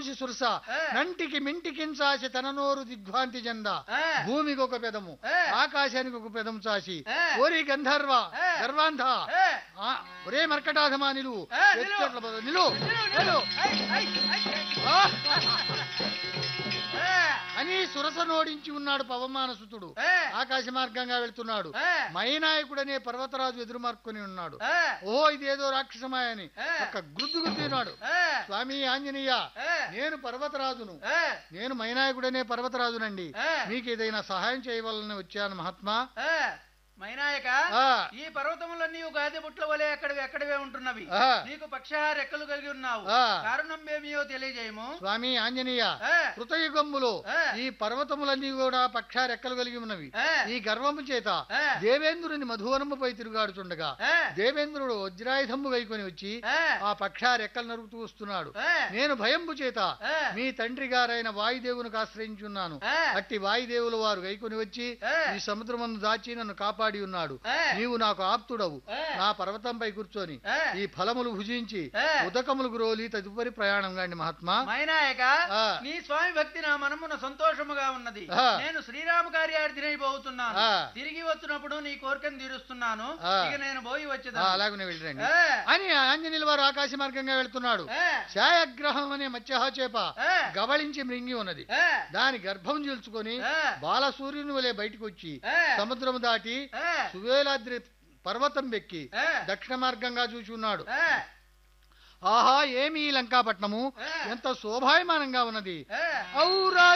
చూసి సురస ఏ. నంటికి మింటికించాసి తన నోరు దిగ్భ్రాంతి చెంద ఏ. భూమికి ఒక పెదము ఏ. ఆకాశానికి ఒక పెదము చాసి ఏ. ఓరి గంధర్వ ఏ. గర్వాంధ ఏ, ఆ, ఒరే మర్కటాధమా నిలువు ఏ, నిలువు. ఎచ్చట్ల బదులు నిలువు నిలువు, నిలువు. నిలువు. ఐ, ఐ, ఐ, ఐ. ఆ! ఏ, అని సురస నోడించి ఉన్నాడు పవమానసుతుడు ఏ, ఆకాశ మార్గంగా వెళ్తున్నాడు ఏ, మైనాయకుడనే పర్వతరాజు ఎదురు మార్కొని ఉన్నాడు ఏ, ఓ ఇదేదో రాక్షసమాయని ఏ. ఒక్క గుద్దు గుద్దినాడు ఏ, స్వామి ఆంజనేయ ఏ, నేను పర్వతరాజును ఏ, నేను మైనాయకుడనే పర్వతరాజునండి ఏ. మీకు ఏదైనా సహాయం చేయవలని వచ్చాను మహాత్మా ఏ, మైనాయక ఆ, ఈ పర్వతములన్నీ గాది బుట్ల వలె ఎక్కడివి ఎక్కడివే ఉంటున్నవి ఆ. నీకు పక్షహార రెక్కలు కలిగి ఉన్నావు ఆ. కారణం ఏమియో తెలియజేయము స్వామి ఆంజనేయ ఏ, కృతయుగంబులో ఏ. ఈ పర్వతములన్నీ కూడా పక్ష రెక్కలు కలిగి ఉన్నవి ఏ, ఈ గర్వము చేత ఏ. దేవేంద్రుని మధువనముపై తిరుగాడుచుండగా ఏ, దేవేంద్రుడు వజ్రాయుధము గైకొని వచ్చి ఏ, ఆ పక్ష రెక్కలు నరుకుతూ వస్తున్నాడు ఏ, నేను భయంబు చేత ఏ. మీ తండ్రి గారైన వాయుదేవునికి ఆశ్రయించున్నాను ఏ. అట్టి వాయుదేవుల వారు గైకొని వచ్చి ఏ. ఈ సముద్రమందు దాచి నన్ను కాపాడి ఉన్నాడు ఏ. నీవు నాకు ఆప్తుడవు ఏ. నా పర్వతంపై కూర్చొని ఏ. ఈ ఫలములు భుజించి ఏ. ఉదకములు గ్రోలి తదుపరి ప్రయాణం గాండి మహాత్మా మైనాయక ఆ. నీ స్వామి భక్తి నా మనమున సంతోషముగా ఉన్నది ఆ. నేను శ్రీరామ కార్యార్థినైపోతున్నాను ఆ. తిరిగి వచ్చినప్పుడు నీ కోరికను తీరుస్తున్నాను ఆ. ఇక నేను పోయి ఆ, వచ్చేదా అలాగనే వెళ్ళరండి అని ఆంజనేయుల వారు ఆకాశ మార్గంగా వెళ్తున్నాడు ఛాయాగ్రహం అనే మత్స్యహ చేప గవళించి మృంగి ఉన్నది దాని గర్భం చీల్చుకొని బాలసూర్యుని వలె బయటకు వచ్చి సముద్రం దాటి సువేలాద్రి పర్వతం వెక్కి దక్షిణ మార్గంగా చూసి ఉన్నాడు ఆహా ఏమి ఈ లంకాపట్నము ఎంత శోభాయమానంగా ఉన్నది ఔరా